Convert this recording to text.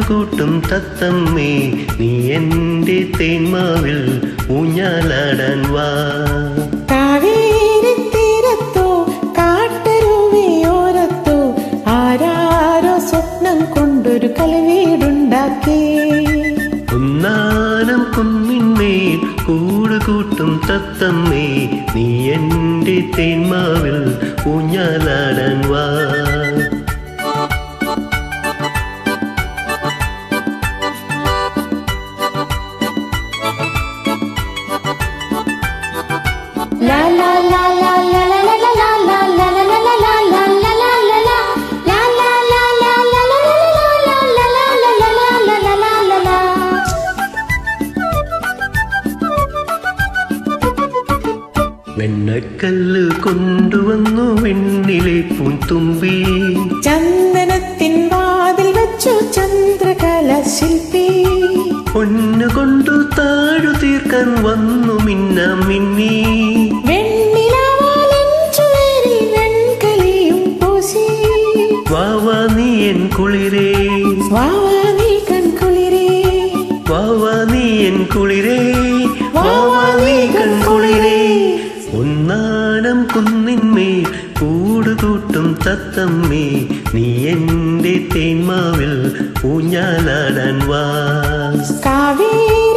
കൂട്ടും തത്തമ്മേ നീ എൻ്റെ തേന്മാവിൽ ഊഞ്ഞാലാടാൻ വാ കാവേരി തീരത്തോ കാട്ടരുവിയോരത്തോ ആരാരോ സ്വപ്നം കൊണ്ടൊരു കലവീടുണ്ടാക്കി ഒന്നാനം കുന്നിന്മേൽ കൂട് കൂട്ടും തത്തമ്മേ നീ എൻ്റെ തേന്മാവിൽ ഊഞ്ഞാലാടാൻ വാ ലാ ലാ ലാ ലാ ലാ ലാ ലാ ലാ ലാ ലാ ലാ ലാ ലാ ലാ ലാ ലാ ലാ ലാ. ലാ ലാ ലാ ലാ ലാ ലാ ലാ ലാ ലാ ലാ ലാ ലാ ലാ ലാ ലാ ലാ ലാ. വെണ്ണക്കല്ല് കൊണ്ടുവന്നു വെണ്ണിലെ പൂന്തുമ്പി ചന്ദനത്തിൻ വാതിൽ വെച്ചു ചന്ദ്രകല ശില്പി പൊന്നുകൊണ്ടു താഴു തീർക്കാൻ വന്നു മിന്ന മിന്നി വെണ്ണിലാവാലൻ ചുവരിൽ വെൺകലിയും പൂശി വാവാ നീ എൻ കുളിരേ വാവാ നീ കൺകുളിരേ വാവാ നീ എൻ കുളിരേ വാവാ നീ കൺകുളിരേ ഒന്നാനം കുന്നിന്മേൽ കൂട് കൂട്ടും തത്തമ്മേ നീ എൻ്റെ തേന്മാവിൽ ഊഞ്ഞാലാടാൻ വാ കാവേരി